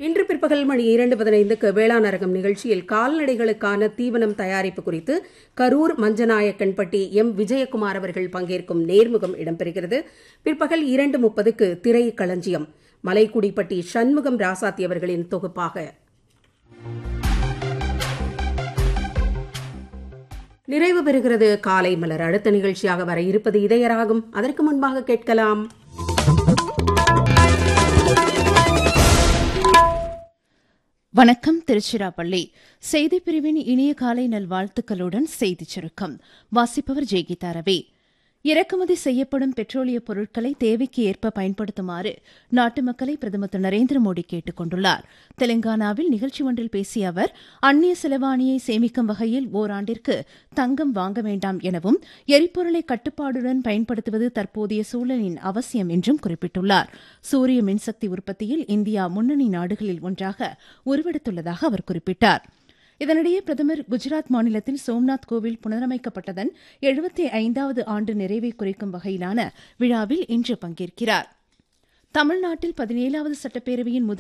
இன்று பிற்பகல் மணி இரண்டு பதினைந்துக்கு வேளாண் அரங்கம் நிகழ்ச்சியில் கால்நடைகளுக்கான தீவனம் தயாரிப்பு குறித்து கரூர் மஞ்சநாயக்கன்பட்டி எம் விஜயகுமார் அவர்கள் பங்கேற்கும் நேர்முகம் இடம்பெறுகிறது பிற்பகல் இரண்டு முப்பதுக்கு திரை களஞ்சியம் மலைக்குடிப்பட்டி சண்முகம் ராசாத்தி அவர்களின் தொகுப்பாக நிறைவு பெறுகிறது காலை மலர் அடுத்த நிகழ்ச்சியாக வர இருப்பது இதயராகும் அதற்கு முன்பாக கேட்கலாம் வணக்கம் திருச்சிராப்பள்ளி செய்திப் பிரிவின் இனிய காலை நல்வாழ்த்துக்களுடன் செய்திச் சுருக்கம் வாசிப்பவர் ஜெய்கீதா ரவி இறக்குமதி செய்யப்படும் பெட்ரோலிய பொருட்களை தேவைக்கு ஏற்ப பயன்படுத்துமாறு நாட்டு மக்களை பிரதமர் திரு நரேந்திர மோடி கேட்டுக் கொண்டுள்ளார் தெலங்கானாவில் நிகழ்ச்சி ஒன்றில் பேசிய அவர் அந்நிய செலவாணியை சேமிக்கும் வகையில் ஓராண்டிற்கு தங்கம் வாங்க வேண்டாம் எனவும் எரிபொருளை கட்டுப்பாடுடன் பயன்படுத்துவது தற்போதைய சூழலின் அவசியம் என்றும் குறிப்பிட்டுள்ளார் சூரிய மின்சக்தி உற்பத்தியில் இந்தியா முன்னணி நாடுகளில் ஒன்றாக உருவெடுத்துள்ளதாக அவர் குறிப்பிட்டார் இதனிடையே பிரதமர் குஜராத் மாநிலத்தில் சோம்நாத் கோவில் புனரமைக்கப்பட்டதன் எழுபத்தி ஐந்தாவது ஆண்டு நிறைவை குறிக்கும் வகையிலான விழாவில் இன்று பங்கேற்கிறார் தமிழ்நாட்டில் பதினேழாவது சட்டப்பேரவையின் முதல்